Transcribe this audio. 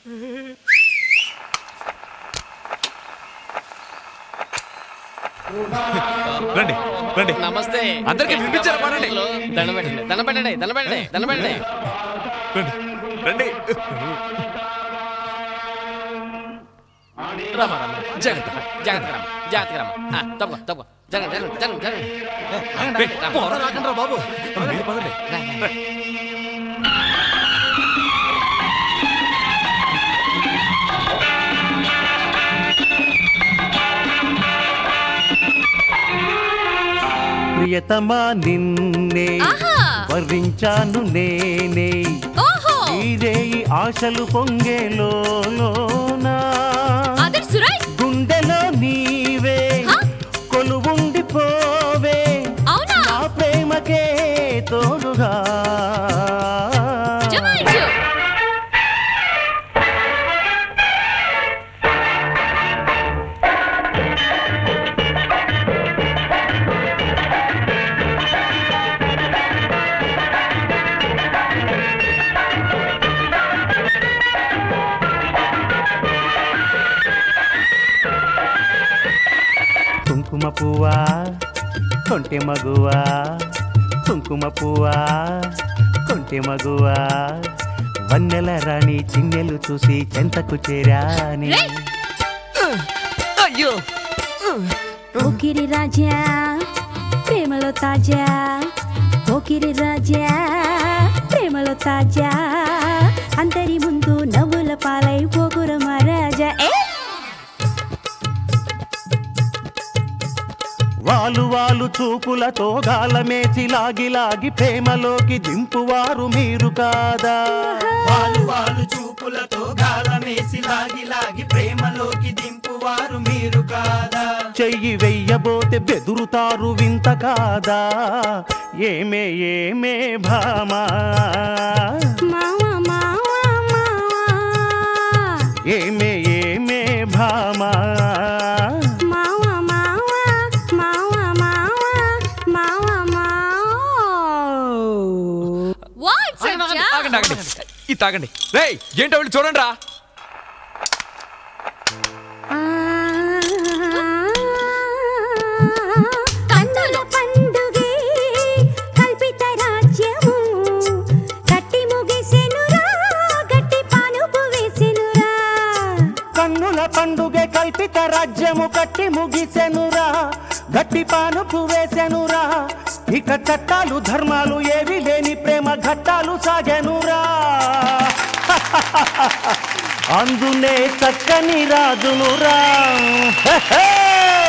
రండి రండి నమస్తే అందరికీ వినిపించారా పాడండి? దండం పెట్టండి దండం పెట్టండి దండం పెట్టండి దండం పెట్టండి రండి రండి రామ రామ జాగ్రత్త జాగ్రత్త రామ జాగ్రత్త రామ ఆ, తప్పుకో తప్పుకో జరగండి జరగండి జరగండి జరగండి రేయ్, పోరా రాకండ్రా బాబు పదండి, పదండి. రా, రా. ప్రియతమా నిన్నే ఆహా వరించాను నేనే ఓహో ఇదే ఈ ఆశలు పొంగేలోనా అదర్ సురైట్ గుండెలో నీవే హ? కొలువుండిపోవే అవునా నా ప్రేమకే తోడుగా జమాయించు కుంకుమ పువ్వా కొంటె మగువా కుంకుమ పువ్వా కొంటె మగువా వన్నెల రాణి చిన్నెలు చూసి చెంతకు చేరాని రేయ్! అయ్యో పోకిరి రాజా ప్రేమలో తాజా పోకిరి రాజా ప్రేమలో తాజా అందరి ముందు నవ్వుల పాలై పోకుర మహారాజా ఏ వాలు వాలు చూపులతో గాలమేసి లాగి లాగి ప్రేమలోకి దింపువారు మీరు కాదా వాలు వాలు చూపులతో గాలమేసి లాగి లాగి ప్రేమలోకి దింపువారు మీరు కాదా చెయ్యి వెయ్యబోతే బెదురుతారు వింత కాదా ఏమే ఏమే భామా మావా మావా మావా ఏమే ఏమే భామా మావా మావా మావా మావా మావా మావా వాట్స్ ఆగండి, ఆగండి ఆగండి ఇది తాగండి రేయ్ ఏంటో వెళ్ళి చూడండి రా కన్నుల పండుగే కల్పిత రాజ్యము కట్టి ముగిసెనురా గట్టి పానుపు వేసెనురా కన్నుల పండుగ కల్పిత రాజ్యము కట్టి ముగిసెనురా గట్టి పానుపు వేసెనురా ఇక చట్టాలు ధర్మాలు ఏవి లేని ప్రేమ ఘట్టాలు సాగెనురా అందునే చక్కని రాజునురా హే, హే!